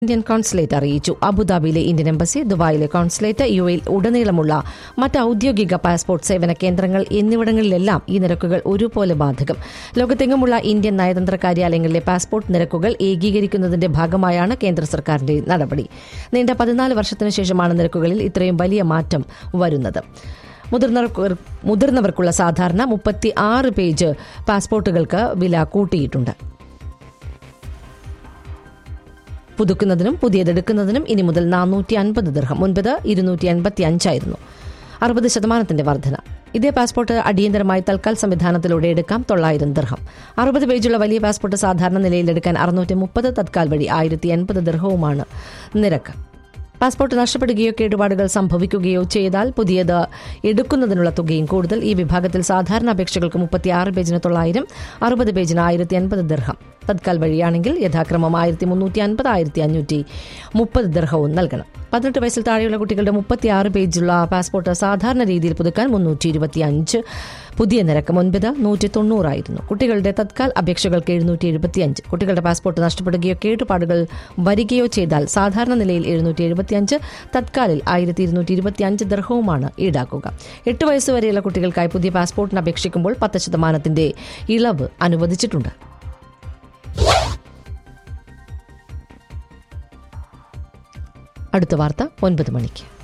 Indian consulate അറിയിച്ചു അബുദാബിയിലെ Indian embassy ദുബായിലെ കോൺസുലേറ്റ് യു എയിൽ ഉടനീളമുള്ള മറ്റ് ഔദ്യോഗിക പാസ്പോർട്ട് സേവന കേന്ദ്രങ്ങൾ എന്നിവിടങ്ങളിലെല്ലാം ഈ നിരക്കുകൾ ഒരുപോലെ ബാധകം ലോകത്തെങ്ങുമുള്ള ഇന്ത്യൻ നയതന്ത്ര കാര്യാലയങ്ങളിലെ പാസ്പോർട്ട് നിരക്കുകൾ ഏകീകരിക്കുന്നതിന്റെ ഭാഗമായാണ് കേന്ദ്ര സർക്കാരിന്റെ നടപടി നീണ്ട പതിനാല് വർഷത്തിനു ശേഷമാണ് നിരക്കുകളിൽ ഇത്രയും വലിയ മാറ്റം വരുന്നത് മുതിർന്നവർക്ക് മുതിർന്നവർക്കുള്ള സാധാരണ മുപ്പത്തി ആറ് പേജ് പാസ്പോർട്ടുകൾക്ക് വില കൂട്ടിയിട്ടുണ്ട് പുതുക്കുന്നതിനും പുതിയതെടുക്കുന്നതിനും ഇനി മുതൽ നാനൂറ്റി അൻപത് ദിർഹം മുൻപത് ഇരുന്നൂറ്റി എൺപത്തി അഞ്ചായിരുന്നു അറുപത് ശതമാനത്തിന്റെ വർധന ഇതേ പാസ്പോർട്ട് അടിയന്തരമായി തൽക്കാൽ സംവിധാനത്തിലൂടെ എടുക്കാം തൊള്ളായിരം ദിർഹം അറുപത് പേജുള്ള വലിയ പാസ്പോർട്ട് സാധാരണ നിലയിൽ എടുക്കാൻ അറുന്നൂറ്റി മുപ്പത് തത്കാൽ വഴി ആയിരത്തി എൺപത് ദിർഹവുമാണ് നിരക്ക് പാസ്പോർട്ട് നഷ്ടപ്പെടുകയോ കേടുപാടുകൾ സംഭവിക്കുകയോ ചെയ്താൽ പുതിയത് എടുക്കുന്നതിനുള്ള തുകയും കൂടുതൽ ഈ വിഭാഗത്തിൽ സാധാരണ അപേക്ഷകൾക്ക് മുപ്പത്തിയാറ് പേജിന് തൊള്ളായിരം അറുപത് പേജിന് ആയിരത്തി അൻപത് ദിർഹം തത്കാൽ വഴിയാണെങ്കിൽ യഥാക്രമം ആയിരത്തി മുന്നൂറ്റി അൻപത് ആയിരത്തി അഞ്ഞൂറ്റി മുപ്പത് ദിർഹവും നൽകണം പതിനെട്ട് വയസ്സിൽ താഴെയുള്ള കുട്ടികളുടെ മുപ്പത്തിയാറ് പേജുള്ള പാസ്പോർട്ട് സാധാരണ രീതിയിൽ പുതുക്കാൻ മുന്നൂറ്റി ഇരുപത്തി അഞ്ച് പുതിയ നിരക്ക് മുൻപത് നൂറ്റി തൊണ്ണൂറായിരുന്നു കുട്ടികളുടെ തത്കാൽ അപേക്ഷകൾക്ക് എഴുന്നൂറ്റി എഴുപത്തിയഞ്ച് കുട്ടികളുടെ പാസ്പോർട്ട് നഷ്ടപ്പെടുകയോ കേടുപാടുകൾ വരികയോ ചെയ്താൽ സാധാരണ നിലയിൽ എഴുന്നൂറ്റി എഴുപത്തിയഞ്ച് തത്കാലിൽ ആയിരത്തി ഇരുന്നൂറ്റി ഇരുപത്തിയഞ്ച് ദർഹവുമാണ് ഈടാക്കുക എട്ട് വയസ്സുവരെയുള്ള കുട്ടികൾക്കായി പുതിയ പാസ്പോർട്ടിന് അപേക്ഷിക്കുമ്പോൾ പത്ത് ശതമാനത്തിന്റെ ഇളവ് അനുവദിച്ചിട്ടുണ്ട് അടുത്ത വാർത്ത ഒൻപത് മണിക്ക്